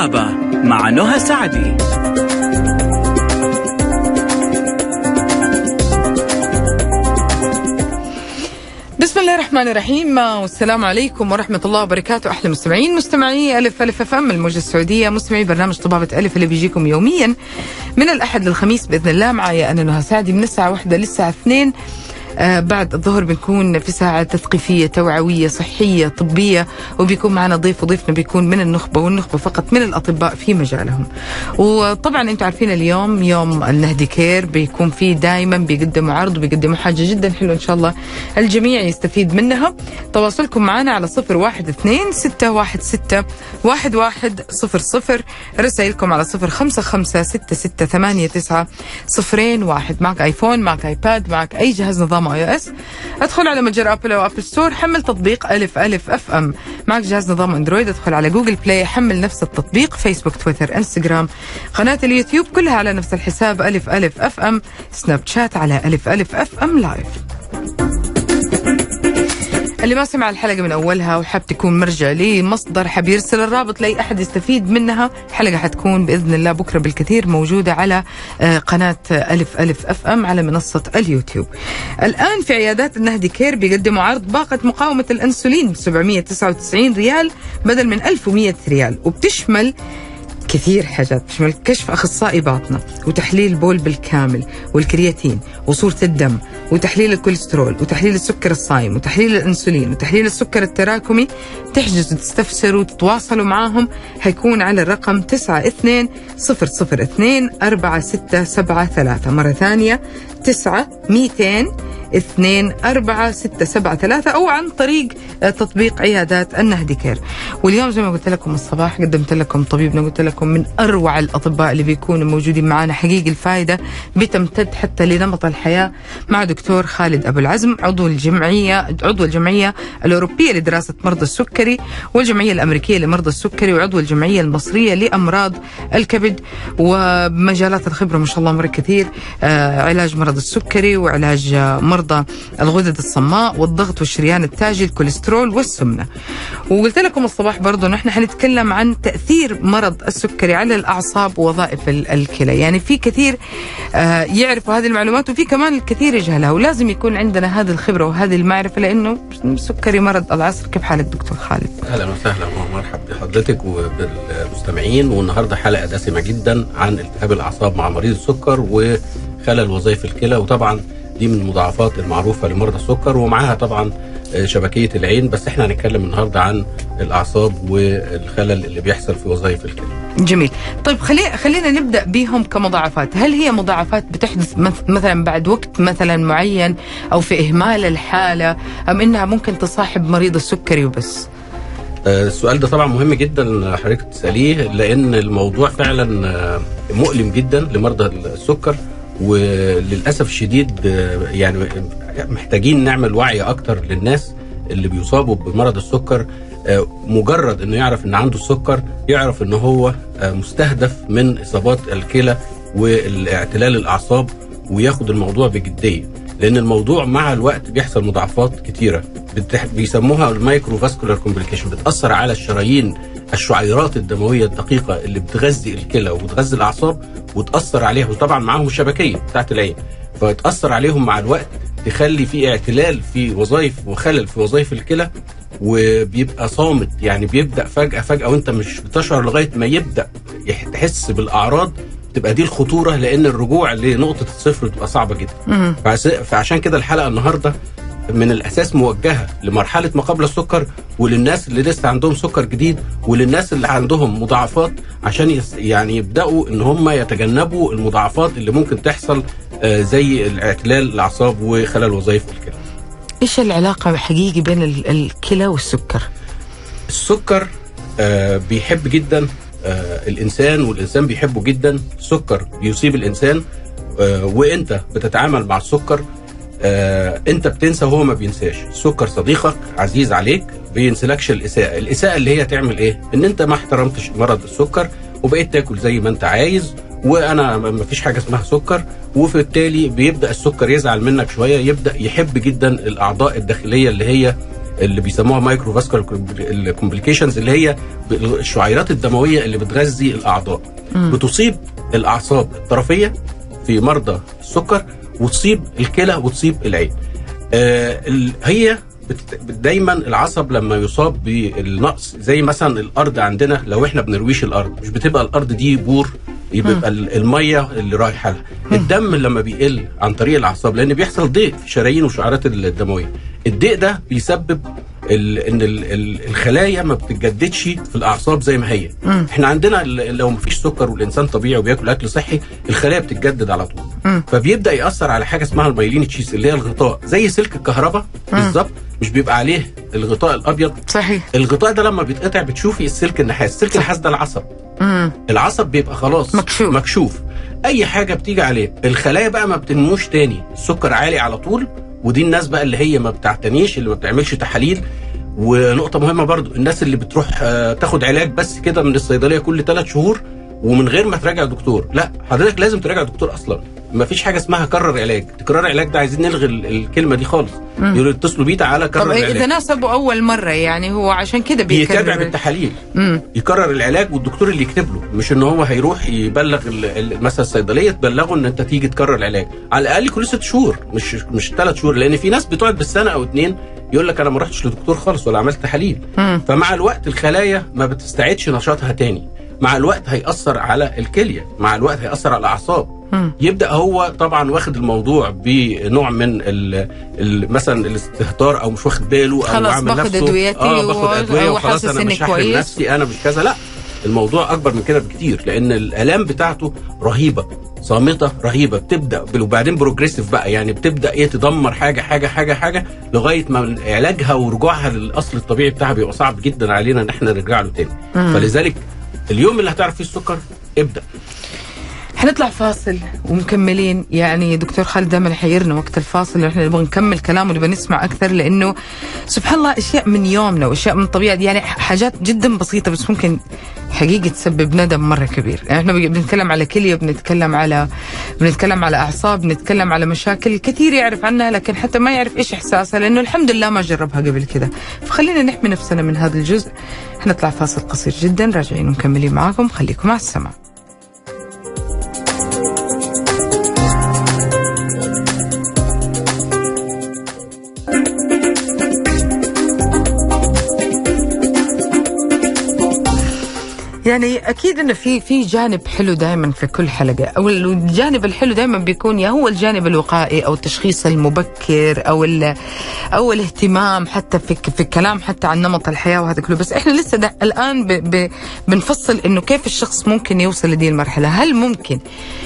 الطبابة مع نهى سعدي بسم الله الرحمن الرحيم والسلام عليكم ورحمة الله وبركاته أحلى مستمعين مستمعي ألف ألف أف أم الموجة السعودية مستمعي برنامج طبابة ألف اللي بيجيكم يوميا من الأحد للخميس بإذن الله معي أنا نهى سعدي من الساعة واحدة للساعة اثنين آه، بعد الظهر بنكون في ساعة تثقيفية توعوية صحية طبية وبيكون معنا ضيف وضيفنا بيكون من النخبة والنخبة فقط من الأطباء في مجالهم وطبعا انتم عارفين اليوم يوم النهدي كير بيكون فيه دائما بيقدموا عرض وبيقدموا حاجة جدا حلوة إن شاء الله الجميع يستفيد منها تواصلكم معنا على صفر واحد اثنين ستة واحد ستة واحد واحد صفر صفر رسائلكم على صفر خمسة خمسة ستة ستة ثمانية تسعة صفرين واحد معك ايفون معك ايباد معك اي جهاز نظام اي او اس ادخل على متجر ابل او ابل ستور حمل تطبيق الف الف اف ام معك جهاز نظام اندرويد ادخل على جوجل بلاي حمل نفس التطبيق فيسبوك تويتر انستغرام قناة اليوتيوب كلها على نفس الحساب الف الف اف ام سناب شات على الف الف اف ام لايف اللي ما سمع الحلقة من أولها وحاب تكون مرجع لمصدر حاب يرسل الرابط لأي أحد يستفيد منها الحلقة حتكون بإذن الله بكرة بالكثير موجودة على آه، قناة ألف ألف أف أم على منصة اليوتيوب الآن في عيادات النهدي كير بيقدموا عرض باقة مقاومة الأنسولين ب 799 ريال بدل من 1100 ريال وبتشمل كثير حاجات بتشمل كشف اخصائي باطنه وتحليل بول بالكامل والكرياتين وصوره الدم وتحليل الكوليسترول وتحليل السكر الصايم وتحليل الانسولين وتحليل السكر التراكمي تحجزوا تستفسروا تتواصلوا معاهم حيكون على الرقم 92 002 4673 مره ثانيه 9 200 اثنين أربعة ستة سبعة ثلاثة أو عن طريق آه، تطبيق عيادات النهدي كير واليوم زي ما قلت لكم الصباح قدمت لكم طبيبنا قلت لكم من أروع الأطباء اللي بيكونوا موجودين معنا حقيقي الفائدة بتمتد حتى لنمط الحياة مع دكتور خالد أبو العزم عضو الجمعية عضو الجمعية الأوروبية لدراسة مرضى السكري والجمعية الأمريكية لمرضى السكري وعضو الجمعية المصرية لأمراض الكبد ومجالات الخبرة ما شاء الله مرة كثير آه، علاج مرض السكري وعلاج آه، مرضى الغدد الصماء والضغط والشريان التاجي الكوليسترول والسمنة وقلت لكم الصباح برضو نحن حنتكلم عن تأثير مرض السكري على الأعصاب ووظائف ال- الكلى يعني في كثير آه، يعرفوا هذه المعلومات وفي كمان الكثير يجهلها ولازم يكون عندنا هذه الخبرة وهذه المعرفة لأنه السكري مرض العصر كيف حالك دكتور خالد اهلا وسهلا ومرحب بحضرتك وبالمستمعين والنهارده حلقه دسمه جدا عن التهاب الاعصاب مع مريض السكر وخلل وظائف الكلى وطبعا دي من المضاعفات المعروفه لمرضى السكر ومعاها طبعا شبكيه العين بس احنا هنتكلم النهارده عن الاعصاب والخلل اللي بيحصل في وظائف الكلى. جميل طيب خلي خلينا نبدا بهم كمضاعفات هل هي مضاعفات بتحدث مث- مثلا بعد وقت مثلا معين او في اهمال الحاله ام انها ممكن تصاحب مريض السكري وبس آه، السؤال ده طبعا مهم جدا حضرتك تساليه لان الموضوع فعلا آه، مؤلم جدا لمرضى السكر وللاسف الشديد آه، يعني محتاجين نعمل وعي اكتر للناس اللي بيصابوا بمرض السكر آه، مجرد انه يعرف ان عنده السكر يعرف ان هو آه، مستهدف من اصابات الكلى والاعتلال الاعصاب وياخد الموضوع بجديه لان الموضوع مع الوقت بيحصل مضاعفات كتيره بتح... بيسموها المايكرو فاسكولار كومبليكيشن بتاثر على الشرايين الشعيرات الدمويه الدقيقه اللي بتغذي الكلى وبتغذي الاعصاب وتاثر عليها وطبعا معاهم الشبكيه بتاعت العين فتاثر عليهم مع الوقت تخلي في اعتلال في وظائف وخلل في وظائف الكلى وبيبقى صامت يعني بيبدا فجاه فجاه وانت مش بتشعر لغايه ما يبدا يح- تحس بالاعراض تبقى دي الخطوره لان الرجوع لنقطه الصفر بتبقى صعبه جدا فعس- فعشان كده الحلقه النهارده من الاساس موجهه لمرحله ما قبل السكر وللناس اللي لسه عندهم سكر جديد وللناس اللي عندهم مضاعفات عشان يس يعني يبداوا ان هم يتجنبوا المضاعفات اللي ممكن تحصل آه، زي الاعتلال الاعصاب وخلل وظائف الكلى. ايش العلاقه حقيقي بين ال- الكلى والسكر السكر آه، بيحب جدا آه، الانسان والانسان بيحبه جدا السكر بيصيب الانسان آه، وانت بتتعامل مع السكر آه، انت بتنسى وهو ما بينساش السكر صديقك عزيز عليك بينسلكش الاساءه الاساءه اللي هي تعمل ايه ان انت ما احترمتش مرض السكر وبقيت تاكل زي ما انت عايز وانا ما فيش حاجه اسمها سكر وفي التالي بيبدا السكر يزعل منك شويه يبدا يحب جدا الاعضاء الداخليه اللي هي اللي بيسموها مايكرو فاسكولار كومبليكيشنز اللي هي الشعيرات الدمويه اللي بتغذي الاعضاء بتصيب الاعصاب الطرفيه في مرضى السكر وتصيب الكلى وتصيب العين آه ال- هي بت- دايما العصب لما يصاب بالنقص زي مثلا الارض عندنا لو احنا بنرويش الارض مش بتبقى الارض دي بور يبقى ال- الميه اللي رايحه لها الدم لما بيقل عن طريق الاعصاب لان بيحصل ضيق في شرايين وشعيرات الدمويه الضيق ده بيسبب ال ان ال ال الخلايا ما بتتجددش في الاعصاب زي ما هي احنا عندنا ال- لو مفيش سكر والانسان طبيعي وبياكل اكل صحي الخلايا بتتجدد على طول فبيبدا ياثر على حاجه اسمها المايلين تشيز اللي هي الغطاء زي سلك الكهرباء بالظبط مش بيبقى عليه الغطاء الابيض صحيح الغطاء ده لما بيتقطع بتشوفي السلك النحاس السلك النحاس ده العصب مم. العصب بيبقى خلاص مكشوف. مكشوف اي حاجه بتيجي عليه الخلايا بقى ما بتنموش تاني السكر عالي على طول ودي الناس بقى اللي هي ما بتعتنيش اللي ما بتعملش تحاليل ونقطه مهمه برضو الناس اللي بتروح آه، تاخد علاج بس كده من الصيدليه كل ثلاث شهور ومن غير ما تراجع دكتور لا حضرتك لازم تراجع دكتور اصلا ما فيش حاجه اسمها كرر علاج تكرار علاج ده عايزين نلغي ال- الكلمه دي خالص يقولوا اتصلوا بيه تعالى كرر طب العلاج اذا ناسبه اول مره يعني هو عشان كده بيتابع بيكرر بالتحاليل مم. يكرر العلاج والدكتور اللي يكتب له مش ان هو هيروح يبلغ ال- ال- مثلا الصيدليه تبلغه ان انت تيجي تكرر العلاج على الاقل كل ست شهور مش مش ثلاث شهور لان في ناس بتقعد بالسنه او اتنين يقول لك انا ما رحتش لدكتور خالص ولا عملت تحاليل مم. فمع الوقت الخلايا ما بتستعيدش نشاطها تاني مع الوقت هيأثر على الكلية مع الوقت هيأثر على الأعصاب مم. يبدأ هو طبعا واخد الموضوع بنوع من ال ال مثلا الاستهتار او مش واخد باله او خلاص عامل باخد نفسه أدويتي اه باخد و- ادويه وخلاص وحاسس انا إني مش هحرم كويس. نفسي انا مش كذا لا الموضوع اكبر من كده بكتير لان الالام بتاعته رهيبه صامته رهيبه بتبدا بال- وبعدين بروجريسيف بقى يعني بتبدا ايه تدمر حاجه حاجه حاجه حاجه لغايه ما علاجها ورجوعها للاصل الطبيعي بتاعها بيبقى صعب جدا علينا ان احنا نرجع له تاني فلذلك اليوم اللي هتعرف فيه السكر ابدا حنطلع فاصل ومكملين يعني دكتور خالد دائما يحيرنا وقت الفاصل احنا نبغى نكمل كلام ونبغى نسمع اكثر لانه سبحان الله اشياء من يومنا واشياء من الطبيعه دي يعني حاجات جدا بسيطه بس ممكن حقيقه تسبب ندم مره كبير يعني احنا بنتكلم على كليه بنتكلم على بنتكلم على اعصاب بنتكلم على مشاكل كثير يعرف عنها لكن حتى ما يعرف ايش احساسها لانه الحمد لله ما جربها قبل كده فخلينا نحمي نفسنا من هذا الجزء حنطلع فاصل قصير جدا راجعين ومكملين معاكم خليكم مع السماء يعني اكيد انه في في جانب حلو دائما في كل حلقه او الجانب الحلو دائما بيكون يا هو الجانب الوقائي او التشخيص المبكر او ال- او الاهتمام حتى في في الكلام حتى عن نمط الحياه وهذا كله بس احنا لسه ده الان ب ب بنفصل انه كيف الشخص ممكن يوصل لدي المرحله هل ممكن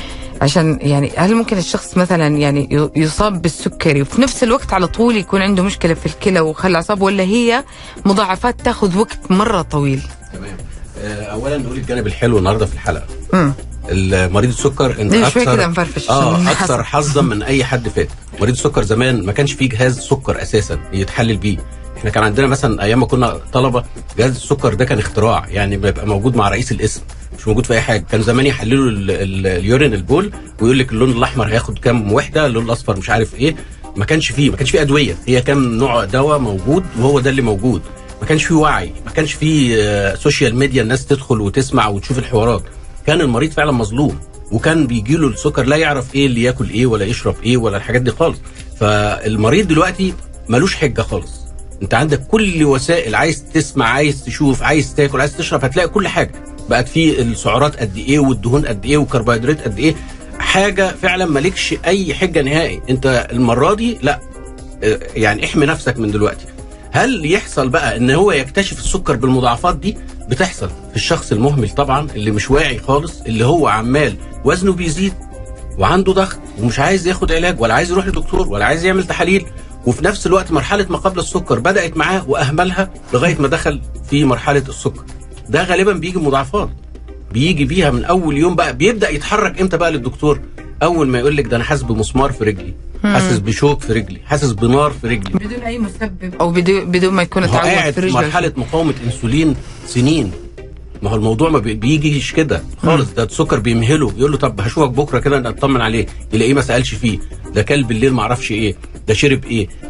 عشان يعني هل ممكن الشخص مثلا يعني ي- يصاب بالسكري وفي نفس الوقت على طول يكون عنده مشكله في الكلى وخلع اعصاب ولا هي مضاعفات تاخذ وقت مره طويل؟ تمام آه، اولا نقول الجانب الحلو النهارده في الحلقه امم مريض السكر ان ليه شوي كده اكثر نفرفش اه عشان اكثر نحصل. حظا من اي حد فات مريض السكر زمان ما كانش فيه جهاز سكر اساسا يتحلل بيه احنا كان عندنا مثلا ايام ما كنا طلبه جهاز السكر ده كان اختراع يعني بيبقى موجود مع رئيس القسم مش موجود في اي حاجه كان زمان يحللوا ال- ال- اليورين البول ويقول لك اللون الاحمر هياخد كام وحده اللون الاصفر مش عارف ايه ما كانش فيه ما كانش فيه ادويه هي كام نوع دواء موجود وهو ده اللي موجود ما كانش فيه وعي ما كانش فيه آه، سوشيال ميديا الناس تدخل وتسمع وتشوف الحوارات كان المريض فعلا مظلوم وكان بيجي له السكر لا يعرف ايه اللي ياكل ايه ولا يشرب ايه ولا الحاجات دي خالص فالمريض دلوقتي ملوش حجه خالص انت عندك كل وسائل عايز تسمع عايز تشوف عايز تاكل عايز تشرب هتلاقي كل حاجه بقت في السعرات قد ايه والدهون قد ايه والكربوهيدرات قد ايه حاجه فعلا مالكش اي حجه نهائي انت المره دي لا اه، يعني احمي نفسك من دلوقتي هل يحصل بقى ان هو يكتشف السكر بالمضاعفات دي بتحصل في الشخص المهمل طبعا اللي مش واعي خالص اللي هو عمال وزنه بيزيد وعنده ضغط ومش عايز ياخد علاج ولا عايز يروح لدكتور ولا عايز يعمل تحاليل وفي نفس الوقت مرحله ما قبل السكر بدات معاه واهملها لغايه ما دخل في مرحله السكر ده غالبا بيجي مضاعفات بيجي بيها من اول يوم بقى بيبدا يتحرك امتى بقى للدكتور اول ما يقول لك ده انا حاسس بمسمار في رجلي حاسس بشوك في رجلي حاسس بنار في رجلي بدون اي مسبب او بدون بدون ما يكون هو تعود قاعد في في رجله مرحله مقاومه انسولين سنين ما هو الموضوع ما بي- بيجيش كده خالص ده السكر بيمهله يقول له طب هشوفك بكره كده اطمن عليه يلاقيه ما سالش فيه ده كل بالليل ما اعرفش ايه ده شرب ايه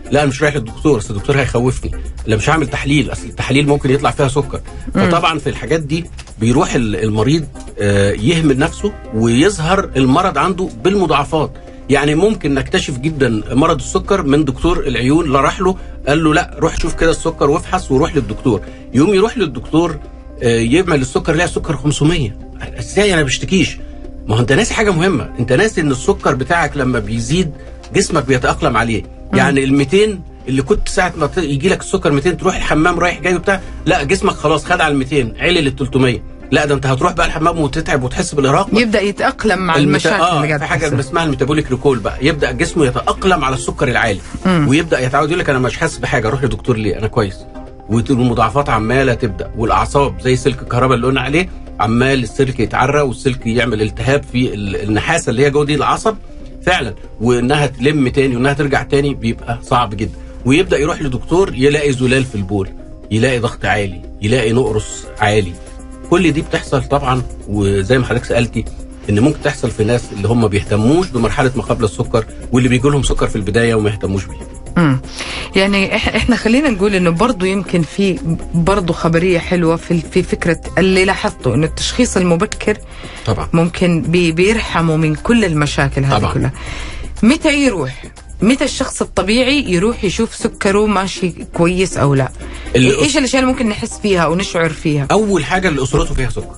لا انا مش رايح للدكتور اصل الدكتور هيخوفني لا مش هعمل تحليل اصل التحاليل ممكن يطلع فيها سكر فطبعا في الحاجات دي بيروح ال- المريض آه، يهمل نفسه ويظهر المرض عنده بالمضاعفات يعني ممكن نكتشف جدا مرض السكر من دكتور العيون لا راح له قال له لا روح شوف كده السكر وافحص وروح للدكتور يوم يروح للدكتور آه، يعمل السكر يلاقي السكر 500 ازاي انا بشتكيش ما هو انت ناسي حاجه مهمه انت ناسي ان السكر بتاعك لما بيزيد جسمك بيتاقلم عليه يعني ال 200 اللي كنت ساعه ما يجي لك السكر 200 تروح الحمام رايح جاي وبتاع لا جسمك خلاص خد على ال 200 علل ال 300 لا ده انت هتروح بقى الحمام وتتعب وتحس بالارهاق يبدا يتاقلم مع المتا- المشاكل اه اللي قاعد في حاجه تحصل. اسمها الميتابوليك ريكول بقى يبدا جسمه يتاقلم على السكر العالي ويبدا يتعود يقول لك انا مش حاسس بحاجه اروح لدكتور ليه انا كويس والمضاعفات عماله تبدا والاعصاب زي سلك الكهرباء اللي قلنا عليه عمال السلك يتعرى والسلك يعمل التهاب في ال- النحاسه اللي هي جوه دي العصب فعلا وانها تلم تاني وانها ترجع تاني بيبقى صعب جدا ويبدا يروح لدكتور يلاقي زلال في البول يلاقي ضغط عالي يلاقي نقرس عالي كل دي بتحصل طبعا وزي ما حضرتك سالتي ان ممكن تحصل في ناس اللي هم بيهتموش بمرحله ما قبل السكر واللي بيجي لهم سكر في البدايه وما يهتموش بيه مم. يعني إح- احنا خلينا نقول انه برضه يمكن في برضه خبريه حلوه في في فكره اللي لاحظته انه التشخيص المبكر طبعا ممكن بي بيرحمه من كل المشاكل هذه طبعاً. كلها متى يروح متى الشخص الطبيعي يروح يشوف سكره ماشي كويس او لا ال- ايش الاشياء اللي ممكن نحس فيها او نشعر فيها اول حاجه اللي اسرته فيها سكر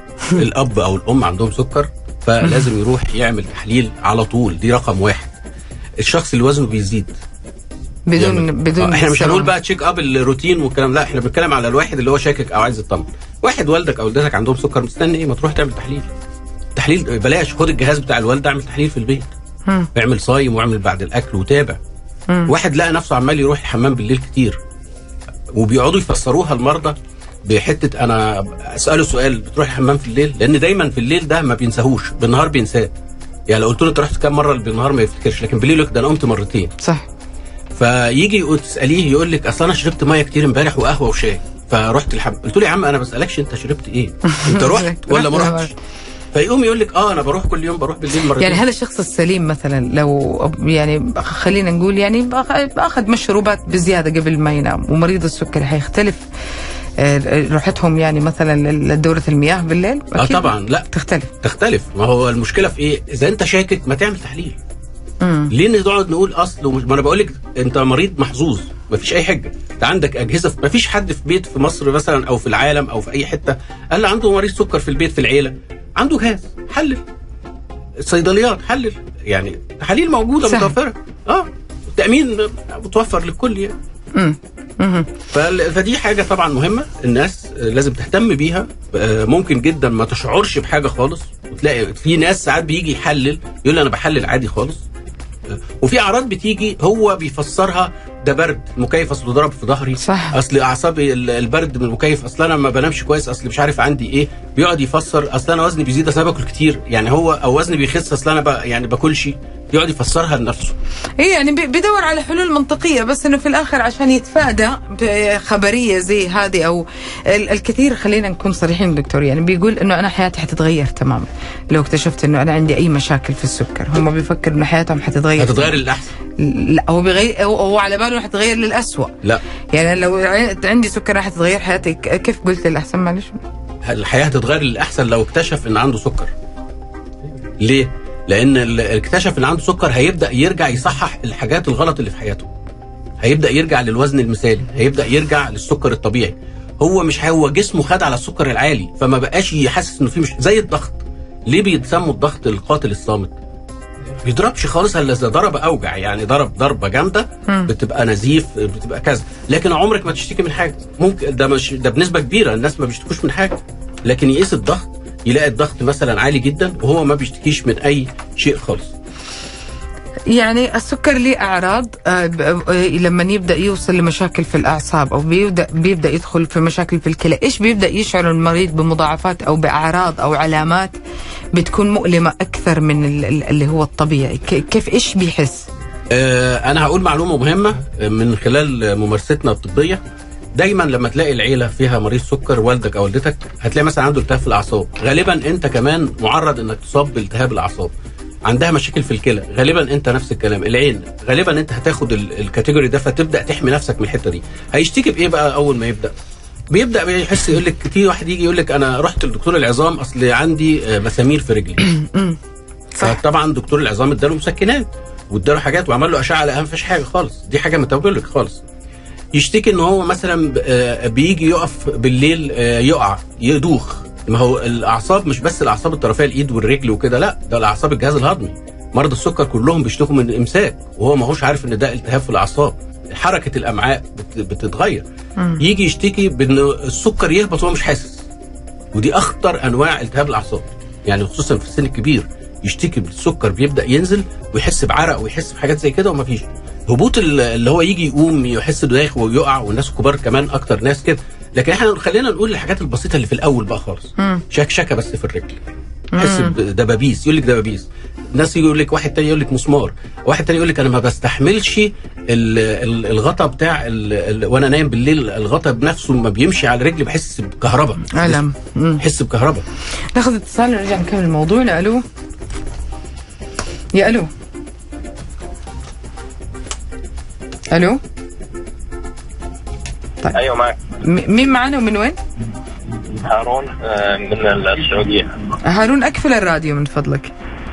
الاب او الام عندهم سكر فلازم يروح يعمل تحليل على طول دي رقم واحد الشخص اللي وزنه بيزيد بدون يعني- بدون آه، احنا مش سبب. هنقول بقى تشيك اب الروتين والكلام لا احنا بنتكلم على الواحد اللي هو شاكك او عايز يطمن واحد والدك او والدتك عندهم سكر مستني ايه ما تروح تعمل تحليل تحليل بلاش خد الجهاز بتاع الوالده اعمل تحليل في البيت مم. اعمل صايم واعمل بعد الاكل وتابع مم. واحد لقى نفسه عمال يروح الحمام بالليل كتير وبيقعدوا يفسروها المرضى بحته انا اساله سؤال بتروح الحمام في الليل لان دايما في الليل ده ما بينساهوش بالنهار بينساه يعني لو قلت له انت رحت كام مره بالنهار ما يفتكرش لكن بالليل يقول لك ده انا قمت مرتين صح فيجي يقول- تساليه يقول لك اصل انا شربت ميه كتير امبارح وقهوه وشاي فرحت الحمام قلت له يا عم انا بسالكش انت شربت ايه انت رحت ولا ما رحت ولا رحتش فيقوم يقول لك اه انا بروح كل يوم بروح بالليل مرتين يعني هذا الشخص السليم مثلا لو يعني خلينا نقول يعني أخ- اخذ مشروبات بزياده قبل ما ينام ومريض السكري حيختلف آه، روحتهم يعني مثلا لدورة المياه بالليل اه أكيد طبعا لا تختلف تختلف ما هو المشكله في ايه اذا انت شاكك ما تعمل تحليل مم. ليه نقعد نقول اصل ومش ما انا بقول لك انت مريض محظوظ ما فيش اي حجه انت عندك اجهزه ما فيش حد في بيت في مصر مثلا او في العالم او في اي حته قال لي عنده مريض سكر في البيت في العيله عنده جهاز حلل الصيدليات حلل يعني تحاليل موجوده سهل. متوفره اه التامين متوفر للكل يعني مم. مم. فال- فدي حاجه طبعا مهمه الناس لازم تهتم بيها آه، ممكن جدا ما تشعرش بحاجه خالص وتلاقي في ناس ساعات بيجي يحلل يقول لي انا بحلل عادي خالص آه، وفي اعراض بتيجي هو بيفسرها ده برد المكيف اصله ضرب في ظهري صح. اصل اعصابي ال- البرد من المكيف اصل انا ما بنامش كويس اصل مش عارف عندي ايه بيقعد يفسر اصل انا وزني بيزيد اصل انا باكل كتير يعني هو او وزني بيخس اصل انا ب- يعني باكلش يقعد يفسرها لنفسه ايه يعني بي- بيدور على حلول منطقيه بس انه في الاخر عشان يتفادى خبريه زي هذه او ال- الكثير خلينا نكون صريحين دكتور يعني بيقول انه انا حياتي حتتغير تماما لو اكتشفت انه انا عندي اي مشاكل في السكر هم بيفكر انه حياتهم حتتغير هتتغير للاحسن لا هو بيغير هو هو على باله حتتغير للأسوأ لا يعني لو ع- عندي سكر راح تتغير حياتي ك- كيف قلت للأحسن معلش الحياه هتتغير للاحسن لو اكتشف ان عنده سكر ليه لان ال- اكتشف ان عنده سكر هيبدا يرجع يصحح الحاجات الغلط اللي في حياته هيبدا يرجع للوزن المثالي هيبدا يرجع للسكر الطبيعي هو مش هو جسمه خد على السكر العالي فما بقاش يحسس انه في مش زي الضغط ليه بيتسموا الضغط القاتل الصامت بيضربش خالص الا اذا ضرب اوجع يعني ضرب ضربه جامده بتبقى نزيف بتبقى كذا لكن عمرك ما تشتكي من حاجه ممكن ده مش ده بنسبه كبيره الناس ما بيشتكوش من حاجه لكن يقيس الضغط يلاقي الضغط مثلا عالي جدا وهو ما بيشتكيش من اي شيء خالص يعني السكر ليه أعراض آه، ب- آه، لما يبدأ يوصل لمشاكل في الأعصاب أو بيبدأ بيبدأ يدخل في مشاكل في الكلى إيش بيبدأ يشعر المريض بمضاعفات أو بأعراض أو علامات بتكون مؤلمة أكثر من ال- ال- اللي هو الطبيعي ك- كيف إيش بيحس آه، انا هقول معلومه مهمه آه، من خلال ممارستنا الطبيه دايما لما تلاقي العيله فيها مريض سكر والدك او والدتك هتلاقي مثلا عنده التهاب في الاعصاب غالبا انت كمان معرض انك تصاب بالتهاب الاعصاب عندها مشاكل في الكلى غالبا انت نفس الكلام العين غالبا انت هتاخد ال- الكاتيجوري ده فتبدا تحمي نفسك من الحته دي هيشتكي بايه بقى اول ما يبدا بيبدا بيحس يقول لك في واحد يجي يقول لك انا رحت لدكتور العظام اصل عندي آه، مسامير في رجلي صح فطبعا دكتور العظام اداله مسكنات واداله حاجات وعمل له اشعه لقى مفيش حاجه خالص دي حاجه ميتابوليك خالص يشتكي ان هو مثلا ب- آه، بيجي يقف بالليل آه، يقع يدوخ ما هو الاعصاب مش بس الاعصاب الطرفيه الايد والرجل وكده لا ده الاعصاب الجهاز الهضمي مرضى السكر كلهم بيشتكوا من امساك وهو ما هوش عارف ان ده التهاب في الاعصاب حركه الامعاء بت- بتتغير يجي يشتكي بان السكر يهبط وهو مش حاسس ودي اخطر انواع التهاب الاعصاب يعني خصوصا في السن الكبير يشتكي بالسكر بيبدا ينزل ويحس بعرق ويحس بحاجات زي كده ومفيش هبوط ال- اللي هو يجي يقوم يحس بدايخ ويقع والناس الكبار كمان اكتر ناس كده لكن احنا خلينا نقول الحاجات البسيطه اللي في الاول بقى خالص شكشكه بس في الرجل يحس بدبابيس يقول لك دبابيس ناس يقول لك واحد تاني يقول لك مسمار واحد تاني يقول لك انا ما بستحملش ال- ال- الغطا بتاع ال- ال- وانا نايم بالليل الغطا بنفسه ما بيمشي على رجلي بحس بكهرباء الم مم. بحس بكهرباء ناخذ اتصال ونرجع نكمل موضوعنا الو يا الو الو ايوه معك م- مين معنا ومن وين؟ هارون آه، من السعوديه هارون اقفل الراديو من فضلك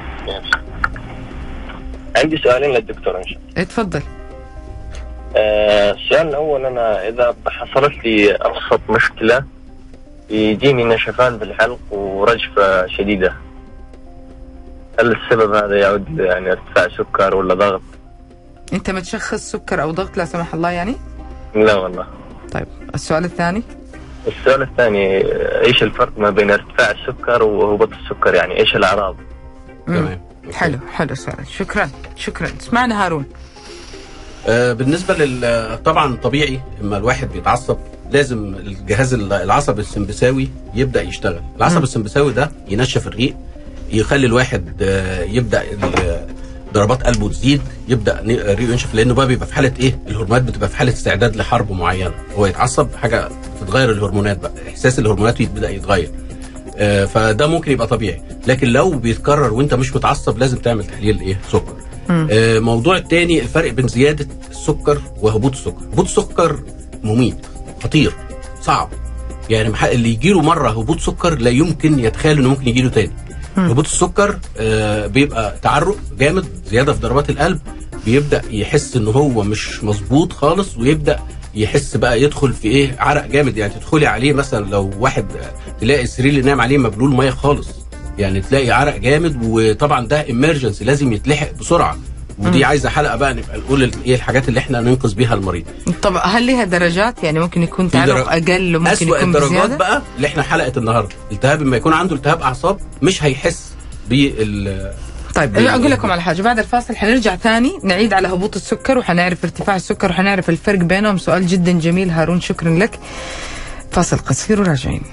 عندي سؤالين للدكتور ان شاء الله اتفضل آه، السؤال الاول انا اذا حصلت لي ابسط مشكله يجيني نشفان في الحلق ورجفه شديده هل السبب هذا يعود يعني ارتفاع سكر ولا ضغط؟ انت متشخص سكر او ضغط لا سمح الله يعني؟ لا والله طيب السؤال الثاني السؤال الثاني آه، ايش الفرق ما بين ارتفاع السكر وهبوط السكر يعني ايش الاعراض؟ مم. تمام حلو حلو سؤال شكرا شكرا اسمعنا هارون آه، بالنسبه لل طبعا طبيعي اما الواحد بيتعصب لازم الجهاز العصبي السمبثاوي يبدا يشتغل العصب السمبثاوي ده ينشف الريق يخلي الواحد آه، يبدا ال- ضربات قلبه تزيد يبدا ن- ريقه ينشف لانه بقى بيبقى في حاله ايه الهرمونات بتبقى في حاله استعداد لحرب معينه هو يتعصب حاجه بتتغير الهرمونات بقى احساس الهرمونات يبدا يتغير آه، فده ممكن يبقى طبيعي لكن لو بيتكرر وانت مش متعصب لازم تعمل تحليل ايه سكر آه، موضوع التاني الفرق بين زياده السكر وهبوط السكر هبوط السكر مميت خطير صعب يعني مح- اللي يجيله مره هبوط سكر لا يمكن يتخيل انه ممكن يجيله تاني هبوط السكر آه، بيبقى تعرق جامد زياده في ضربات القلب بيبدا يحس ان هو مش مظبوط خالص ويبدا يحس بقى يدخل في ايه عرق جامد يعني تدخلي عليه مثلا لو واحد آه، تلاقي السرير اللي نام عليه مبلول ميه خالص يعني تلاقي عرق جامد وطبعا ده امرجنسي لازم يتلحق بسرعه ودي عايزه حلقه بقى نبقى نقول ال- ايه الحاجات اللي احنا ننقذ بيها المريض طب هل لها درجات يعني ممكن يكون في درج- تعرق اقل وممكن أسوأ يكون الدرجات بزياده بقى اللي احنا حلقه النهارده التهاب لما يكون عنده التهاب اعصاب مش هيحس بال طيب بال- انا اقول لكم على حاجه بعد الفاصل حنرجع ثاني نعيد على هبوط السكر وحنعرف ارتفاع السكر وحنعرف الفرق بينهم سؤال جدا جميل هارون شكرا لك فاصل قصير وراجعين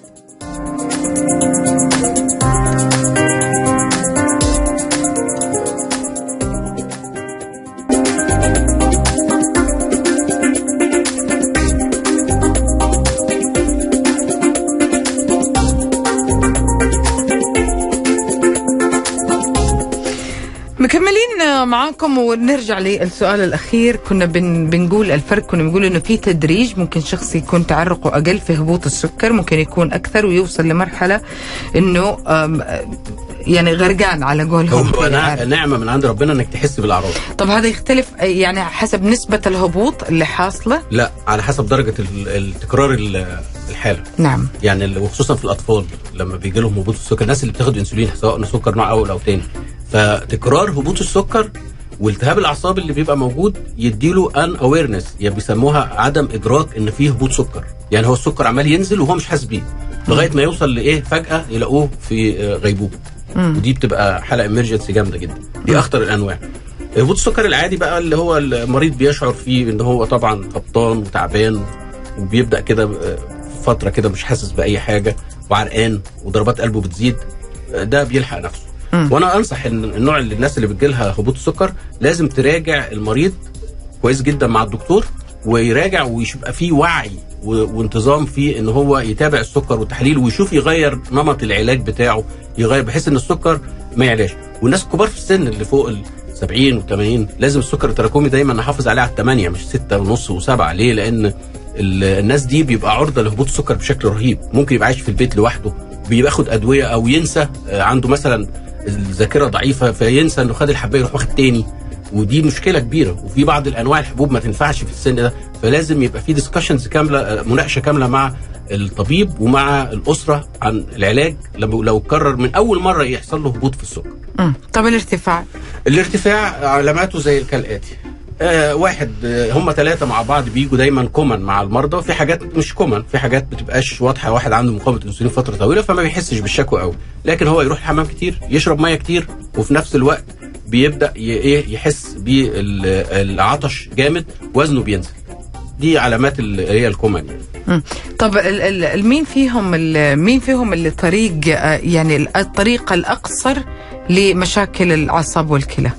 مكملين معاكم ونرجع للسؤال الاخير كنا بن بنقول الفرق كنا بنقول انه في تدريج ممكن شخص يكون تعرقه اقل في هبوط السكر ممكن يكون اكثر ويوصل لمرحله انه أم، يعني غرقان على قولهم هو يعني نع- عارف. نعمه من عند ربنا انك تحس بالاعراض طب هذا يختلف يعني حسب نسبه الهبوط اللي حاصله لا على حسب درجه ال- التكرار ال- الحاله نعم يعني ال- وخصوصا في الاطفال لما بيجي لهم هبوط السكر الناس اللي بتاخد انسولين سواء سكر نوع اول او تاني فتكرار هبوط السكر والتهاب الاعصاب اللي بيبقى موجود يديله ان اويرنس يعني بيسموها عدم ادراك ان فيه هبوط سكر يعني هو السكر عمال ينزل وهو مش حاسس بيه لغايه ما يوصل لايه فجاه يلاقوه في آه، غيبوبه ودي بتبقى حاله امرجنسي جامده جدا دي اخطر الانواع هبوط السكر العادي بقى اللي هو المريض بيشعر فيه ان هو طبعا هبطان وتعبان وبيبدا كده آه، فتره كده مش حاسس باي حاجه وعرقان وضربات قلبه بتزيد آه، ده بيلحق نفسه وانا انصح ان النوع اللي الناس اللي بتجيلها هبوط السكر لازم تراجع المريض كويس جدا مع الدكتور ويراجع ويبقى فيه وعي و- وانتظام في ان هو يتابع السكر والتحاليل ويشوف يغير نمط العلاج بتاعه يغير بحيث ان السكر ما يعلاش والناس الكبار في السن اللي فوق ال 70 و 80 لازم السكر التراكمي دايما نحافظ عليه على 8 مش 6 ونص و7 ليه؟ لان ال- الناس دي بيبقى عرضه لهبوط السكر بشكل رهيب ممكن يبقى عايش في البيت لوحده بياخد ادويه او ينسى آه، عنده مثلا الذاكره ضعيفه فينسى انه خد الحبايه يروح واخد تاني ودي مشكله كبيره وفي بعض الانواع الحبوب ما تنفعش في السن ده فلازم يبقى في ديسكشنز كامله آه، مناقشه كامله مع الطبيب ومع الاسره عن العلاج لو لو قرر من اول مره يحصل له هبوط في السكر مم. طب الارتفاع الارتفاع علاماته زي كالاتي آه واحد آه هم ثلاثة مع بعض بيجوا دايما كومن مع المرضى وفي حاجات مش كومن في حاجات بتبقاش واضحة واحد عنده مقاومة انسولين فترة طويلة فما بيحسش بالشكوى قوي لكن هو يروح الحمام كتير يشرب مية كتير وفي نفس الوقت بيبدأ ي- ايه يحس بالعطش جامد وزنه بينزل دي علامات اللي هي الكومن يعني. مم. طب ال- ال- ال- مين فيهم ال- مين فيهم اللي طريق آه، يعني ال- الطريقة الأقصر لمشاكل الأعصاب والكلى؟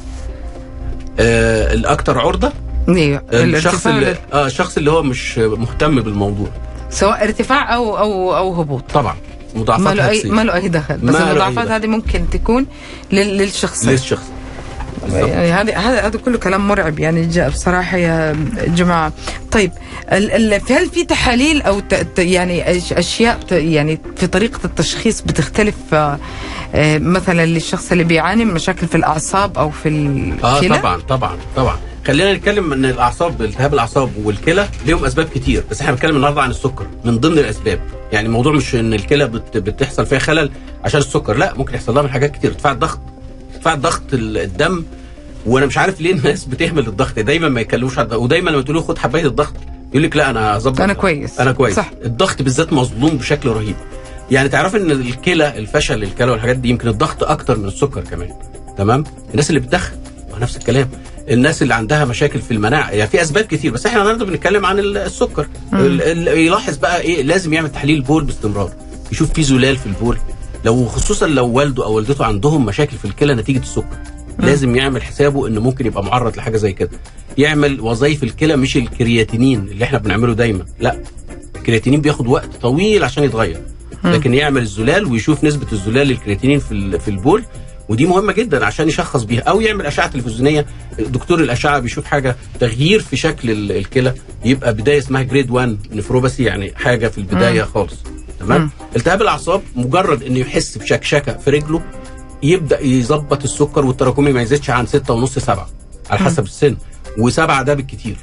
آه الاكثر عرضة ايوه الشخص الارتفاع اللي ولا- اه الشخص اللي هو مش مهتم بالموضوع سواء ارتفاع أو أو أو هبوط طبعا ما مضاعفات له أي هتصير. ما له أي دخل بس ما له أي المضاعفات دخل. هذه ممكن تكون لل- للشخص للشخص بالظبط. يعني هذا هذا هذا كله كلام مرعب يعني جاء بصراحه يا جماعه طيب ال ال هل في تحاليل او ت ت- يعني أش- اشياء ت يعني في طريقه التشخيص بتختلف آه، آه، مثلا للشخص اللي بيعاني من مشاكل في الاعصاب او في اه الكلى طبعا طبعا طبعا خلينا نتكلم ان الاعصاب التهاب الاعصاب والكلى ليهم اسباب كتير بس احنا بنتكلم النهارده عن السكر من ضمن الاسباب يعني الموضوع مش ان الكلى بت بتحصل فيها خلل عشان السكر لا ممكن يحصل لها من حاجات كتير ارتفاع الضغط ارتفاع ضغط ال- الدم وانا مش عارف ليه الناس بتهمل الضغط دايما ما يتكلموش عن الضغط ودايما لما تقول له خد حبايه الضغط يقول لك لا انا هظبط أنا كويس. انا كويس صح. الضغط بالذات مظلوم بشكل رهيب يعني تعرف ان الكلى الفشل الكلى والحاجات دي يمكن الضغط اكتر من السكر كمان تمام الناس اللي بتدخن ما نفس الكلام الناس اللي عندها مشاكل في المناعه يعني في اسباب كتير بس احنا النهارده بنتكلم عن ال- السكر ال- ال- يلاحظ بقى ايه لازم يعمل تحليل بول باستمرار يشوف في زلال في البول لو خصوصا لو والده او والدته عندهم مشاكل في الكلى نتيجه السكر لازم يعمل حسابه انه ممكن يبقى معرض لحاجه زي كده يعمل وظائف الكلى مش الكرياتينين اللي احنا بنعمله دايما لا الكرياتينين بياخد وقت طويل عشان يتغير لكن يعمل الزلال ويشوف نسبه الزلال للكرياتينين في ال- في البول ودي مهمه جدا عشان يشخص بيها او يعمل اشعه تلفزيونيه دكتور الاشعه بيشوف حاجه تغيير في شكل ال- الكلى يبقى بدايه اسمها جريد 1 نفروباسي يعني حاجه في البدايه خالص تمام التهاب الاعصاب مجرد انه يحس بشكشكه في رجله يبدا يظبط السكر والتراكمي ما يزيدش عن 6 ونص 7 على حسب السن وسبعة ده بالكتير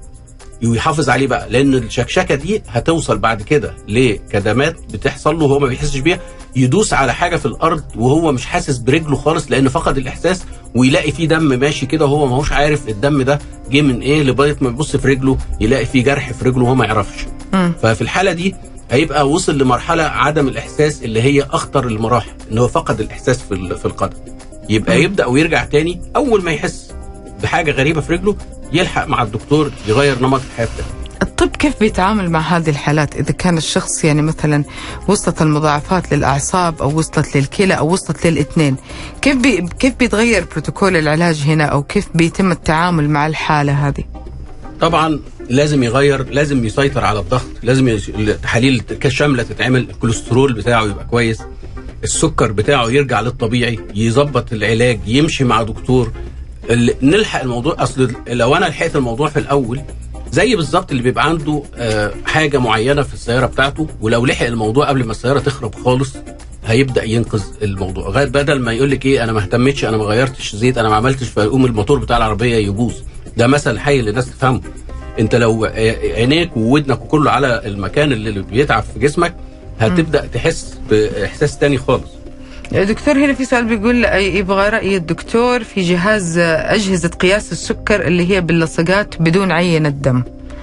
ويحافظ عليه بقى لان الشكشكه دي هتوصل بعد كده لكدمات بتحصل له وهو ما بيحسش بيها يدوس على حاجه في الارض وهو مش حاسس برجله خالص لان فقد الاحساس ويلاقي فيه دم ماشي كده وهو ما هوش عارف الدم ده جه من ايه لغايه ما يبص في رجله يلاقي فيه جرح في رجله وهو ما يعرفش ففي الحاله دي هيبقى وصل لمرحله عدم الاحساس اللي هي اخطر المراحل ان هو فقد الاحساس في ال- في القدم يبقى يبدا ويرجع تاني اول ما يحس بحاجه غريبه في رجله يلحق مع الدكتور يغير نمط الحياه بتاعه الطب كيف بيتعامل مع هذه الحالات إذا كان الشخص يعني مثلا وصلت المضاعفات للأعصاب أو وصلت للكلى أو وصلت للاثنين كيف بي كيف بيتغير بروتوكول العلاج هنا أو كيف بيتم التعامل مع الحالة هذه طبعا لازم يغير لازم يسيطر على الضغط لازم يش- التحاليل كشامله تتعمل الكوليسترول بتاعه يبقى كويس السكر بتاعه يرجع للطبيعي يظبط العلاج يمشي مع دكتور ال- نلحق الموضوع اصل لو انا لحقت الموضوع في الاول زي بالظبط اللي بيبقى عنده آه، حاجه معينه في السياره بتاعته ولو لحق الموضوع قبل ما السياره تخرب خالص هيبدا ينقذ الموضوع غير بدل ما يقول لك ايه انا ما اهتمتش انا ما غيرتش زيت انا ما عملتش فيقوم الموتور بتاع العربيه يبوظ ده مثل حي للناس تفهمه انت لو عينيك وودنك وكله على المكان اللي بيتعب في جسمك هتبدا تحس باحساس تاني خالص دكتور هنا في سؤال بيقول يبغى رأي الدكتور في جهاز أجهزة قياس السكر اللي هي باللصقات بدون عينة دم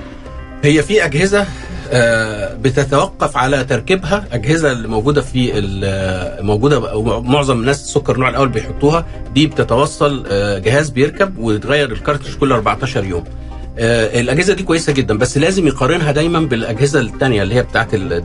هي في اجهزه آه، بتتوقف على تركيبها اجهزه اللي موجوده في ال- موجوده أو معظم الناس السكر النوع الاول بيحطوها دي بتتوصل آه، جهاز بيركب ويتغير الكارتريج كل 14 يوم آه، الاجهزه دي كويسه جدا بس لازم يقارنها دايما بالاجهزه الثانيه اللي هي بتاعه الدم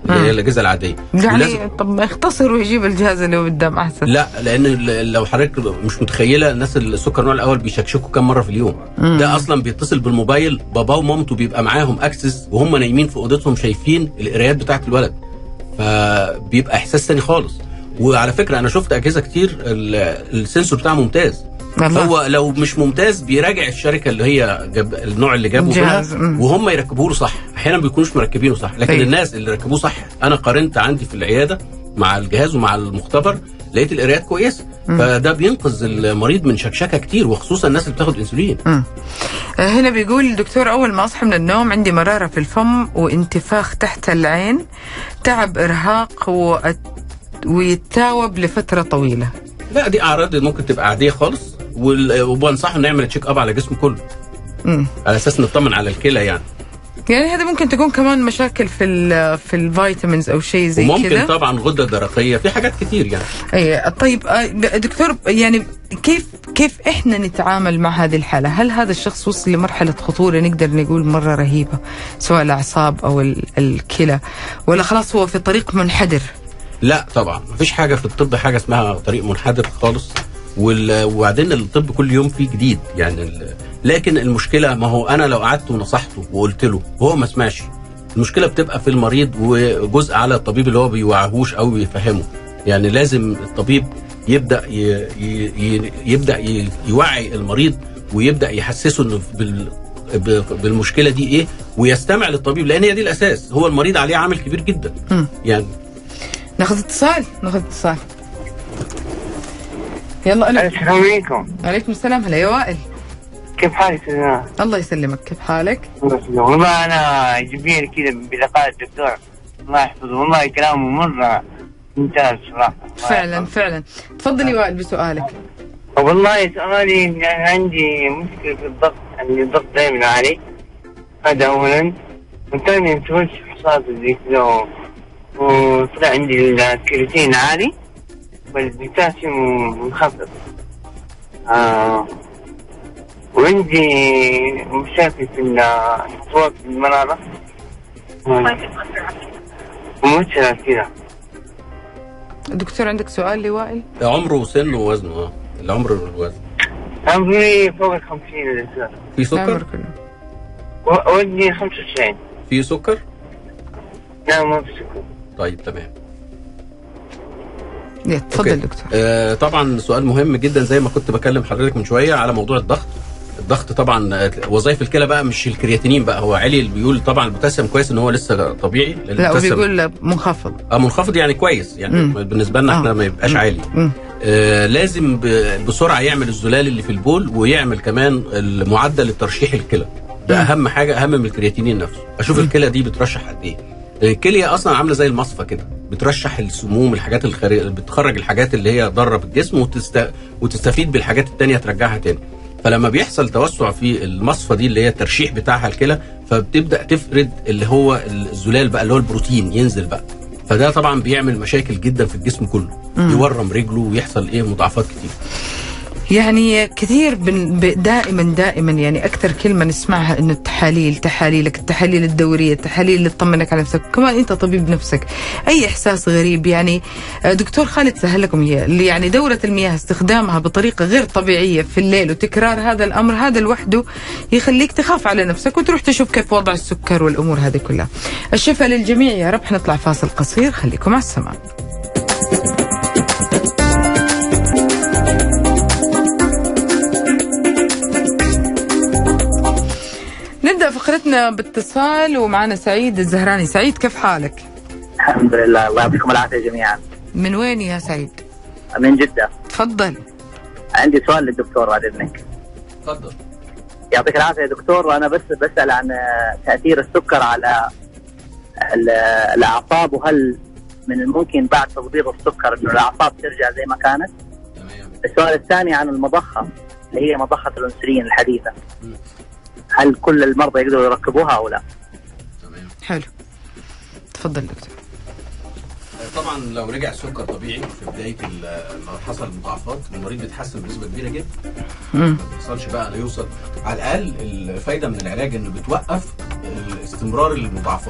اللي مم. هي الاجهزه العاديه يعني ولازم- طب ما يختصر ويجيب الجهاز اللي قدام احسن لا لان ال- لو حضرتك مش متخيله الناس السكر النوع الاول بيشكشكوا كام مره في اليوم مم. ده اصلا بيتصل بالموبايل باباه ومامته بيبقى معاهم اكسس وهم نايمين في اوضتهم شايفين القرايات بتاعت الولد فبيبقى احساس تاني خالص وعلى فكره انا شفت اجهزه كتير ال- السنسور بتاعها ممتاز والله. هو لو مش ممتاز بيراجع الشركه اللي هي جاب النوع اللي جابه الجهاز، منها مم. وهم يركبوه له صح احيانا بيكونوش مركبينه صح لكن أيوة. الناس اللي ركبوه صح انا قارنت عندي في العياده مع الجهاز ومع المختبر لقيت القرايات كويسه فده بينقذ المريض من شكشكه كتير وخصوصا الناس اللي بتاخد انسولين مم. آه، هنا بيقول الدكتور أول ما أصحى من النوم عندي مرارة في الفم وانتفاخ تحت العين تعب إرهاق وأت... ويتاوب لفترة طويلة لا دي اعراض ممكن تبقى عاديه خالص وال- وبنصحه نعمل تشيك اب على جسمه كله مم. على اساس نطمن على الكلى يعني يعني هذا ممكن تكون كمان مشاكل في ال في الفيتامينز او شيء زي وممكن كذا طبعا غده درقيه في حاجات كتير يعني اي طيب آه، دكتور يعني كيف كيف احنا نتعامل مع هذه الحاله؟ هل هذا الشخص وصل لمرحله خطوره نقدر نقول مره رهيبه سواء الاعصاب او ال- الكلى ولا خلاص هو في طريق منحدر؟ لا طبعا مفيش حاجه في الطب حاجه اسمها طريق منحدر خالص وال- وبعدين الطب كل يوم فيه جديد يعني ال- لكن المشكله ما هو انا لو قعدت ونصحته وقلت له وهو ما سمعش المشكله بتبقى في المريض وجزء على الطبيب اللي هو بيوعهوش او بيفهمه يعني لازم الطبيب يبدا ي... ي... ي... يبدا ي... يوعي المريض ويبدا يحسسه انه بال... ب- بالمشكله دي ايه ويستمع للطبيب لان هي دي الاساس هو المريض عليه عامل كبير جدا مم. يعني ناخذ اتصال ناخذ اتصال يلا الو السلام عليكم عليكم السلام هلا يا وائل كيف حالك سنة؟ الله يسلمك كيف حالك؟ والله انا جميل كذا بلقاء الدكتور الله يحفظه والله كلامه مرة ممتاز صراحة الله فعلا يحفظه. فعلا تفضل يا وائل بسؤالك والله سؤالي إن أنا عندي مشكلة في الضغط عندي الضغط دائما عالي هذا أولا وثانيا سويت فحوصات زي كذا و- وطلع عندي الكرياتين عالي والبوتاسيوم منخفض آه وعندي مشاكل في الخطوات في المرارة ومشكلة كذا دكتور عندك سؤال لوائل؟ عمره وسنه ووزنه اه العمر والوزن عمري فوق الخمسين الإنسان في العمر سكر كله و- وزني خمسة وتسعين في سكر لا ما في سكر طيب تمام يا، تفضل أوكي. دكتور آه طبعا سؤال مهم جدا زي ما كنت بكلم حضرتك من شويه على موضوع الضغط الضغط طبعا آه، وظائف الكلى بقى مش الكرياتينين بقى هو علي اللي بيقول طبعا البوتاسيوم كويس ان هو لسه طبيعي لأن لا البوتاسيوم- وبيقول منخفض اه منخفض يعني كويس يعني مم. بالنسبه لنا احنا آه. ما يبقاش مم. عالي مم. آه لازم ب- بسرعه يعمل الزلال اللي في البول ويعمل كمان المعدل الترشيح الكلى ده مم. اهم حاجه اهم من الكرياتينين نفسه اشوف الكلى دي بترشح قد ايه الكليه اصلا عامله زي المصفى كده بترشح السموم الحاجات الخارجيه بتخرج الحاجات اللي هي ضاره بالجسم وتست... وتستفيد بالحاجات التانية ترجعها تاني فلما بيحصل توسع في المصفى دي اللي هي الترشيح بتاعها الكلى فبتبدا تفرد اللي هو الزلال بقى اللي هو البروتين ينزل بقى فده طبعا بيعمل مشاكل جدا في الجسم كله يورم رجله ويحصل ايه مضاعفات كتير يعني كثير بن ب- دائما دائما يعني اكثر كلمه نسمعها انه التحاليل تحاليلك التحاليل الدوريه التحاليل اللي تطمنك على نفسك كمان انت طبيب نفسك اي احساس غريب يعني آه، دكتور خالد سهل لكم اياه اللي يعني دوره المياه استخدامها بطريقه غير طبيعيه في الليل وتكرار هذا الامر هذا لوحده يخليك تخاف على نفسك وتروح تشوف كيف وضع السكر والامور هذه كلها الشفاء للجميع يا رب حنطلع فاصل قصير خليكم على السماء نبدا فقرتنا باتصال ومعنا سعيد الزهراني سعيد كيف حالك الحمد لله الله يعطيكم العافيه جميعا من وين يا سعيد من جده تفضل عندي سؤال للدكتور بعد اذنك اتفضل يعطيك العافيه يا دكتور وانا بس بسال عن آه، تاثير السكر على ال- الاعصاب وهل من الممكن بعد تضبيط السكر انه الاعصاب ترجع زي ما كانت؟ تمام السؤال الثاني عن المضخه اللي هي مضخه الانسولين الحديثه مم. هل كل المرضى يقدروا يركبوها او لا؟ تمام حلو تفضل دكتور طبعا لو رجع السكر طبيعي في بدايه ال- ما حصل مضاعفات المريض بيتحسن بنسبه كبيره جدا مم. ما بيحصلش بقى لا يوصل على الاقل الفايده من العلاج انه بتوقف استمرار المضاعفات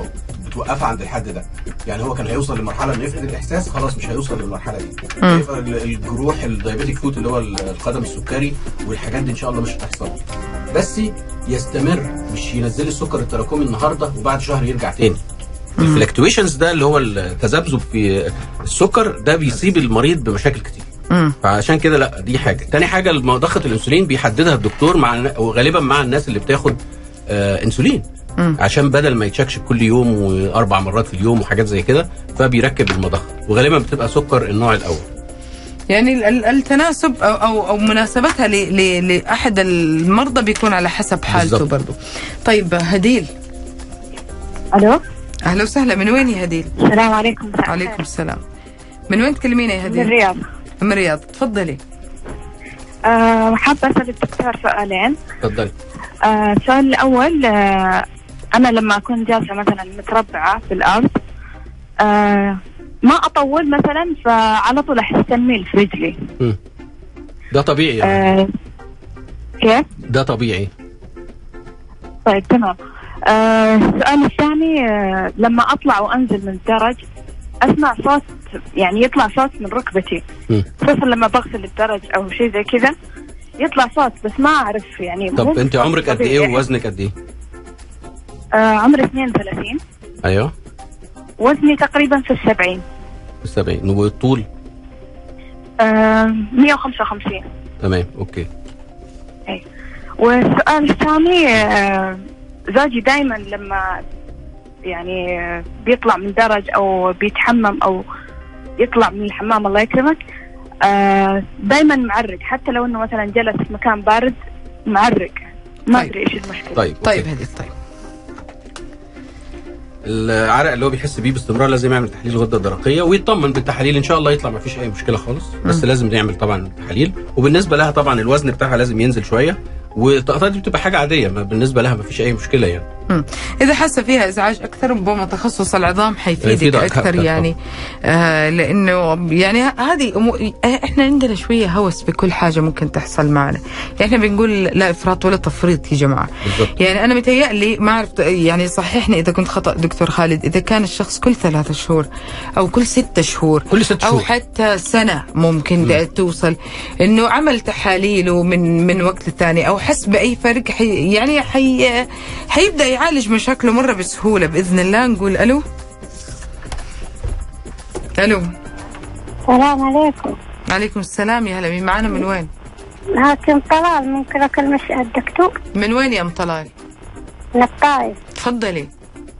بتوقفها عند الحد ده يعني هو كان هيوصل لمرحله انه يفقد الاحساس خلاص مش هيوصل للمرحله دي يبقى ال- الجروح الدايابيتيك فوت اللي هو القدم السكري والحاجات دي ان شاء الله مش هتحصل بس يستمر مش ينزل السكر التراكمي النهارده وبعد شهر يرجع تاني الفلكتويشنز ده اللي هو التذبذب في السكر ده بيصيب المريض بمشاكل كتير مم. فعشان كده لا دي حاجه تاني حاجه الم- ضغط الانسولين بيحددها الدكتور مع وغالبا مع الناس اللي بتاخد آه انسولين مم. عشان بدل ما يتشكشك كل يوم واربع مرات في اليوم وحاجات زي كده فبيركب المضخه وغالبا بتبقى سكر النوع الاول يعني ال- ال- التناسب او او, أو مناسبتها ل- ل- لاحد المرضى بيكون على حسب حالته بالظبط. برضه طيب هديل الو اهلا وسهلا من وين يا هديل السلام عليكم مساء عليكم الخير. السلام من وين تكلمينا يا من هديل الرياض من الرياض تفضلي آه حابة أسأل الدكتور سؤالين اتفضلي آه السؤال الأول آه أنا لما أكون جالسة مثلا متربعة في الأرض آه ما أطول مثلا فعلى طول أحس تنميل في رجلي مم. ده طبيعي يعني. آه كيف؟ ده طبيعي طيب تمام آه السؤال الثاني آه لما أطلع وأنزل من الدرج أسمع صوت يعني يطلع صوت من ركبتي مم. خصوصا لما بغسل الدرج أو شيء زي كذا يطلع صوت بس ما أعرف يعني مو طب انت عمرك قد ايه طبيعي. ووزنك قد ايه آه عمري 32 ايوه وزني تقريبا في السبعين 70 والطول آه 155 تمام اوكي والسؤال الثاني آه زوجي دائما لما يعني آه، بيطلع من درج او بيتحمم او يطلع من الحمام الله يكرمك آه دائما معرق حتى لو انه مثلا جلس في مكان بارد معرق ما طيب. ادري ايش المشكله طيب أوكي. طيب هديل طيب العرق اللي هو بيحس بيه باستمرار لازم يعمل تحليل الغده الدرقيه ويطمن بالتحاليل ان شاء الله يطلع ما فيش اي مشكله خالص بس لازم نعمل طبعا تحاليل وبالنسبه لها طبعا الوزن بتاعها لازم ينزل شويه والطاقات دي بتبقى حاجه عاديه ما بالنسبه لها ما فيش اي مشكله يعني مم. اذا حاسه فيها ازعاج اكثر ربما تخصص العظام حيفيدك يفيدك اكثر أكثر يعني آه لانه يعني هذه أمو- آه، احنا عندنا شويه هوس بكل حاجه ممكن تحصل معنا يعني احنا بنقول لا افراط ولا تفريط يا جماعه بالضبط يعني انا متهيألي ما اعرف يعني صححني اذا كنت خطا دكتور خالد اذا كان الشخص كل ثلاثة شهور او كل ستة شهور كل ست او شهور حتى سنه ممكن توصل انه عمل تحاليله من من وقت للثاني او حس باي فرق حي يعني حي حيبدا يعالج مشاكله مره بسهوله باذن الله نقول الو الو السلام عليكم عليكم السلام يا هلا مين معنا من وين؟ هاكم طلال ممكن أكلم الدكتور من وين يا ام طلال؟ من الطائف تفضلي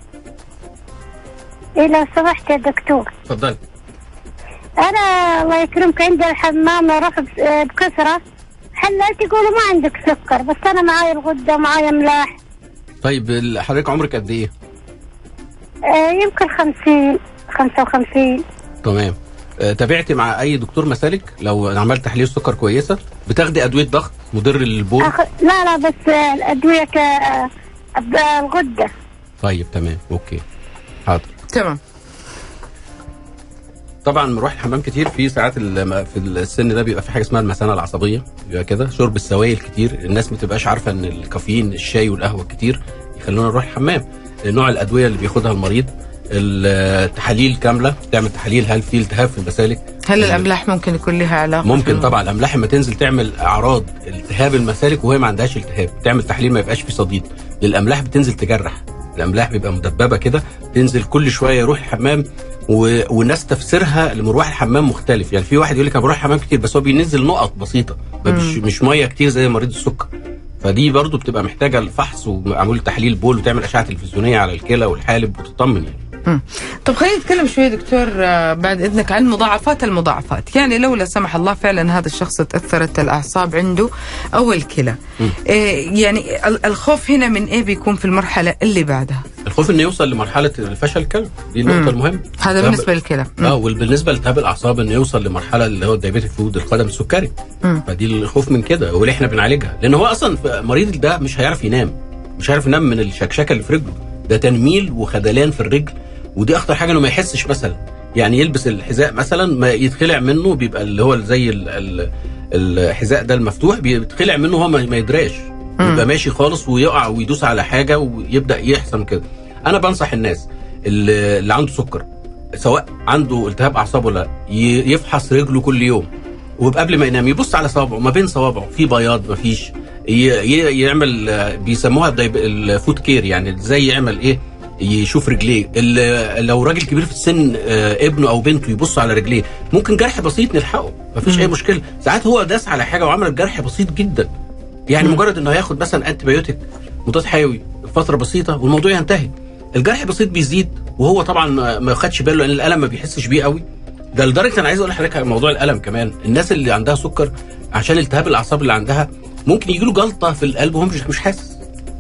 إيه لو سمحت يا دكتور اتفضلي أنا الله يكرمك عندي الحمام أروح بس- آه، بكثرة حلات يقولوا ما عندك سكر بس أنا معايا الغدة معايا ملاح طيب ال- حضرتك عمرك قد ايه آه، يمكن خمسين خمسة وخمسين تمام آه، تابعتي مع اي دكتور مسالك لو عملت تحليل سكر كويسه بتاخدي ادويه ضغط مضر للبول أخ... لا لا بس آه، الأدوية ك- آه، ب- الغدة طيب تمام اوكي حاضر تمام طبعا مروح الحمام كتير في ساعات ال- في السن ده بيبقى في حاجه اسمها المثانه العصبيه بيبقى كده شرب السوائل كتير الناس ما بتبقاش عارفه ان الكافيين الشاي والقهوه كتير يخلونا نروح الحمام نوع الادويه اللي بياخدها المريض التحاليل كامله تعمل تحاليل هل في التهاب في المسالك هل الاملاح ممكن يكون لها علاقه ممكن في- طبعا الاملاح لما تنزل تعمل اعراض التهاب المسالك وهي ما عندهاش التهاب تعمل تحليل ما يبقاش فيه صديد الاملاح بتنزل تجرح الاملاح بيبقى مدببه كده تنزل كل شويه يروح الحمام و... والناس تفسيرها لمروح الحمام مختلف يعني في واحد يقول لك انا بروح الحمام كتير بس هو بينزل نقط بسيطه مش مش ميه كتير زي مريض السكر فدي برضو بتبقى محتاجه الفحص ومعمول تحليل بول وتعمل اشعه تلفزيونيه على الكلى والحالب وتطمن يعني مم. طب خلينا نتكلم شويه دكتور آه، بعد اذنك عن مضاعفات المضاعفات يعني لو لا سمح الله فعلا هذا الشخص تاثرت الاعصاب عنده او الكلى إيه يعني ال- الخوف هنا من ايه بيكون في المرحله اللي بعدها الخوف انه يوصل لمرحله الفشل الكلوي دي النقطه مم. المهمه هذا طب- بالنسبه للكلى مم. اه وبالنسبه لالتهاب الاعصاب انه يوصل لمرحله اللي هو الدايابيتيك فود القدم السكري مم. فدي الخوف من كده واللي احنا بنعالجها لان هو اصلا في- مريض ده مش هيعرف ينام مش هيعرف ينام من الشكشكه اللي في رجله ده تنميل وخدلان في الرجل ودي اخطر حاجه انه ما يحسش مثلا يعني يلبس الحذاء مثلا ما يتخلع منه بيبقى اللي هو زي ال- ال- الحذاء ده المفتوح بيتخلع منه هو ما ما يدراش يبقى ماشي خالص ويقع ويدوس على حاجه ويبدا يحصل كده انا بنصح الناس اللي اللي عنده سكر سواء عنده التهاب اعصاب ولا لا، ي- يفحص رجله كل يوم وقبل ما ينام يبص على صوابعه ما بين صوابعه في بياض ما فيش ي- ي- يعمل آه، بيسموها دايب- الفوت كير يعني ازاي يعمل ايه يشوف رجليه ال- لو راجل كبير في السن آه، ابنه او بنته يبص على رجليه ممكن جرح بسيط نلحقه مفيش اي مشكله ساعات هو داس على حاجه وعمل جرح بسيط جدا يعني مجرد انه هياخد مثلا انتي بايوتيك مضاد حيوي فتره بسيطه والموضوع ينتهي الجرح بسيط بيزيد وهو طبعا ما ما خدش باله لان الالم ما بيحسش بيه قوي ده لدرجه انا عايز اقول لحضرتك على موضوع الالم كمان الناس اللي عندها سكر عشان التهاب الاعصاب اللي عندها ممكن يجي له جلطه في القلب وهو مش مش حاسس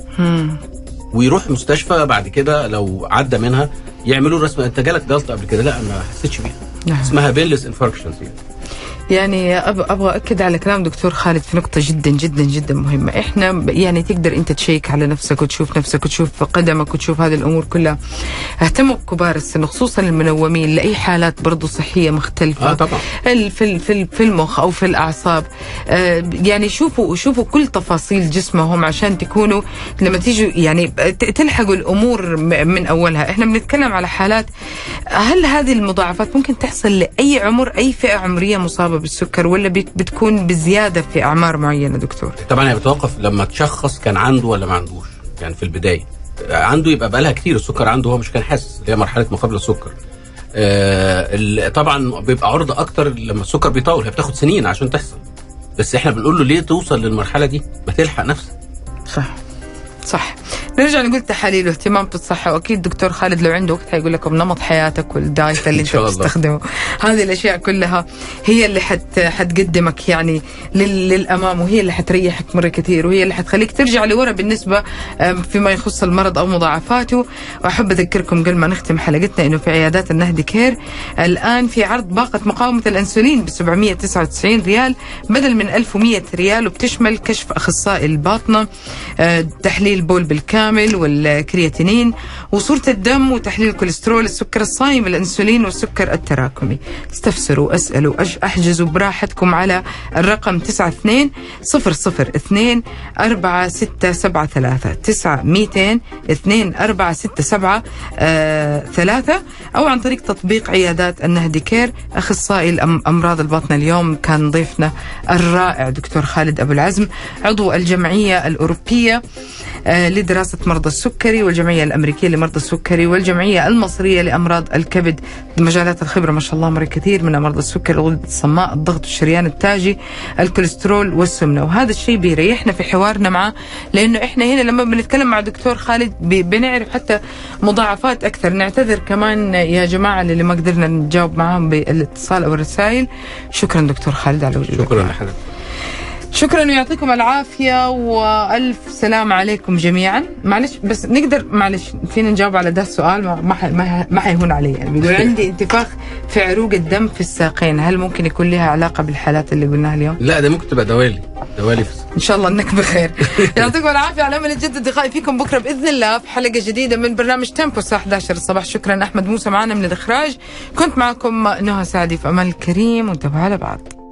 ويروح مستشفى بعد كده لو عدى منها يعملوا له رسم انت جالك جلطه قبل كده لا ما حسيتش بيها نعم. اسمها بينلس انفاركشنز يعني أب- ابغى اكد على كلام دكتور خالد في نقطه جدا جدا جدا مهمه احنا ب- يعني تقدر انت تشيك على نفسك وتشوف نفسك وتشوف قدمك وتشوف هذه الامور كلها اهتموا بكبار السن خصوصا المنومين لاي حالات برضو صحيه مختلفه اه طبعا ال- في ال- في ال- في المخ او في الاعصاب آه، يعني شوفوا شوفوا كل تفاصيل جسمهم عشان تكونوا لما تيجوا يعني ت- تلحقوا الامور م- من اولها احنا بنتكلم على حالات هل هذه المضاعفات ممكن تحصل لاي عمر اي فئه عمريه مصابه بالسكر ولا بت- بتكون بزياده في اعمار معينه دكتور طبعا هي بتوقف لما تشخص كان عنده ولا ما عندوش يعني في البدايه عنده يبقى بقالها كتير السكر عنده هو مش كان حاسس اللي هي مرحله ما قبل السكر آه ال- طبعا بيبقى عرضه اكتر لما السكر بيطول هي بتاخد سنين عشان تحصل بس احنا بنقول له ليه توصل للمرحله دي ما تلحق نفسك صح صح نرجع نقول تحاليل واهتمام بالصحة وأكيد دكتور خالد لو عنده وقت حيقول لكم نمط حياتك والدايت اللي إن أنت شاء الله. بتستخدمه هذه الأشياء كلها هي اللي حت حتقدمك يعني لل- للأمام وهي اللي حتريحك مرة كثير وهي اللي حتخليك ترجع لورا بالنسبة أم، فيما يخص المرض أو مضاعفاته وأحب أذكركم قبل ما نختم حلقتنا أنه في عيادات النهدي كير الآن في عرض باقة مقاومة الأنسولين ب 799 ريال بدل من 1100 ريال وبتشمل كشف أخصائي الباطنة آه، تحليل بول بالكامل والكرياتينين وصورة الدم وتحليل الكوليسترول السكر الصايم الأنسولين والسكر التراكمي استفسروا اسألوا أج- احجزوا براحتكم على الرقم 92 002 4673 9 200 2 467 3 أو عن طريق تطبيق عيادات النهدي كير أخصائي الأمراض الباطنة اليوم كان ضيفنا الرائع دكتور خالد أبو العزم عضو الجمعية الأوروبية آه، لدراسة مرضى السكري والجمعية الأمريكية لمرضى السكري والجمعية المصرية لأمراض الكبد مجالات الخبرة ما شاء الله مرة كثير من أمراض السكري الغدة الصماء الضغط الشريان التاجي الكوليسترول والسمنة وهذا الشيء بيريحنا في حوارنا معه لأنه إحنا هنا لما بنتكلم مع دكتور خالد بي- بنعرف حتى مضاعفات أكثر نعتذر كمان يا جماعة اللي ما قدرنا نجاوب معاهم بالاتصال أو الرسائل شكرا دكتور خالد على وجودك شكرا لحضرتك شكرا ويعطيكم العافية وألف سلام عليكم جميعا معلش بس نقدر معلش فينا نجاوب على ده السؤال ما ما, ح- ما, ما حيهون علي يعني بيقول عندي انتفاخ في عروق الدم في الساقين هل ممكن يكون لها علاقة بالحالات اللي قلناها اليوم لا ده ممكن تبقى دوالي دوالي في إن شاء الله أنك بخير يعطيكم العافية على أمل نجدد لقائي فيكم بكرة بإذن الله في حلقة جديدة من برنامج تيمبو الساعة 11 الصباح شكرا أحمد موسى معنا من الإخراج كنت معكم نهى سعدي في أمان الكريم وانتبهوا على بعض